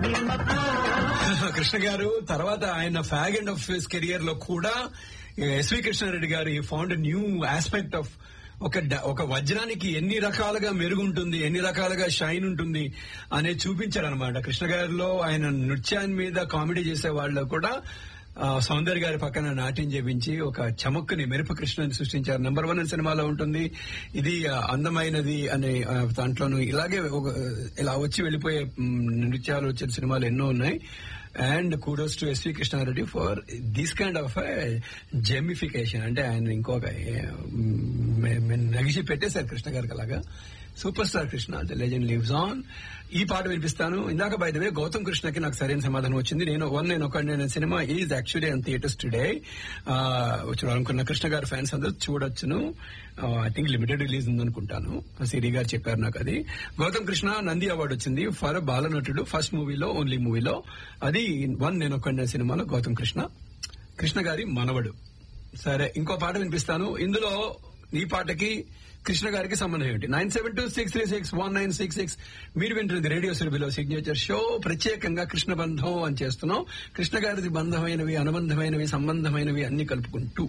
కృష్ణ గారు తర్వాత ఆయన fag end of his career లో కూడా ఎస్వి కృష్ణారెడ్డి గారు ఫౌండ్ న్యూ ఆస్పెక్ట్ ఆఫ్ ఒక డ- ఒక వజ్రానికి ఎన్ని రకాలుగా మెరుగుంటుంది ఎన్ని రకాలుగా షైన్ ఉంటుంది అనేది చూపించారు అనమాట కృష్ణ గారిలో ఆయన నృత్యాన్ని మీద కామెడీ చేసే వాళ్ళు కూడా ఆ, సౌందర్య గారి పక్కన నాట్యం చేపించి ఒక చమక్కుని మెరుపు కృష్ణని సృష్టించారు నెంబర్ వన్ సినిమాలో ఉంటుంది ఇది ఆ, అందమైనది అనే ఆ, దాంట్లోనూ ఇలాగే ఒక, ఇలా వచ్చి వెళ్ళిపోయే మ్, నృత్యాలు వచ్చిన సినిమాలు ఎన్నో ఉన్నాయి and kudos to SV Krishna Reddy for this kind of gemification అంటే ఆయన ఇంకొక నగిసి పెట్టేశారు కృష్ణ గారికి అలాగా super star Krishna the legend lives on ఈ పాట వినిపిస్తాను ఇందాక బై ద వే గౌతమ్ కృష్ణకి నాకు సరైన సమాధానం వచ్చింది నేను వన్ నేను ఒక నేను cinema is actually in theatres today చూడాలనుకున్న కృష్ణ గారి ఫ్యాన్స్ అందరూ చూడొచ్చును ఐ థింక్ లిమిటెడ్ రిలీజ్ ఉందనుకుంటాను సిరి గారు చెప్పారు నాకు అది గౌతమ్ కృష్ణ నంది అవార్డు వచ్చింది ఫర్ బాలనటుడు ఫస్ట్ మూవీలో ఓన్లీ మూవీలో అది వన్ నేను ఒక సినిమాలో గౌతమ్ కృష్ణ కృష్ణ గారి మనవడు సరే ఇంకో పాట వినిపిస్తాను ఇందులో ఈ పాటకి కృష్ణ గారికి సంబంధం ఏమిటి nine seven two six three six one nine six six మీరు వింటుంది రేడియో సురభిలో సిగ్నేచర్ షో ప్రత్యేకంగా కృష్ణ బంధం అని చేస్తున్నాం కృష్ణ గారిది బంధమైనవి అనుబంధమైనవి సంబంధమైనవి అన్ని కలుపుకుంటూ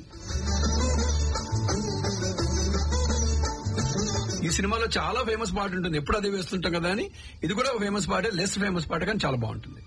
ఈ సినిమాలో చాలా ఫేమస్ పాట ఉంటుంది ఎప్పుడు అదే వేస్తుంటాం కదా అని ఇది కూడా ఫేమస్ పాటే లెస్ ఫేమస్ పాట కానీ చాలా బాగుంటుంది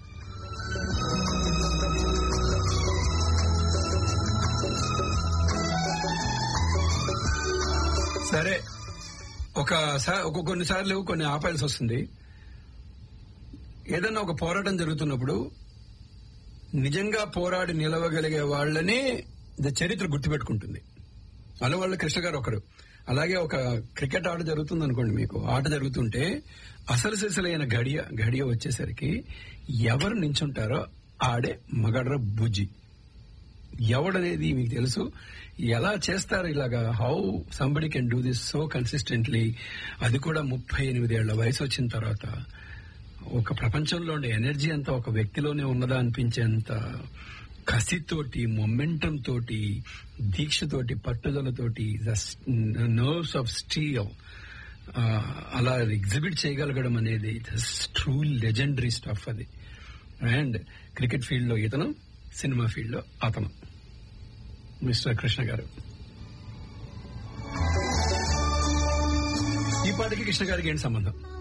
సరే ఒక సా- ఒక కొన్నిసార్లు కొన్ని ఆపాల్సి వస్తుంది ఏదన్నా ఒక పోరాటం జరుగుతున్నప్పుడు నిజంగా పోరాడి నిలవగలిగే వాళ్ళని ద చరిత్ర గుర్తుపెట్టుకుంటుంది అలా వాళ్ళ కృష్ణ గారు ఒకరు అలాగే ఒక క్రికెట్ ఆట జరుగుతుంది అనుకోండి మీకు ఆట జరుగుతుంటే అసలు సిసలైన గడియ గడియ వచ్చేసరికి ఎవరు నించుంటారో ఆడే మగడ్ర బుజ్జి ఎవడనేది మీకు తెలుసు ఎలా చేస్తారు ఇలాగా how somebody can do this so consistently అది కూడా ముప్పై ఎనిమిదేళ్ల వయసు వచ్చిన తర్వాత ఒక ప్రపంచంలో ఉండే ఎనర్జీ అంతా ఒక వ్యక్తిలోనే ఉన్నదా అనిపించేంత కసితోటి మొమెంటం తోటి దీక్షతోటి పట్టుదలతోటి నర్వ్స్ ఆఫ్ స్టీల్ అలా ఎగ్జిబిట్ చేయగలగడం అనేది ట్రూ లెజెండరీ స్టఫ్ అది అండ్ క్రికెట్ ఫీల్డ్ లో ఇతను సినిమా ఫీల్డ్ లో అతను మిస్టర్ కృష్ణ గారు ఈ పాటకి కృష్ణ గారికి ఏంటి సంబంధం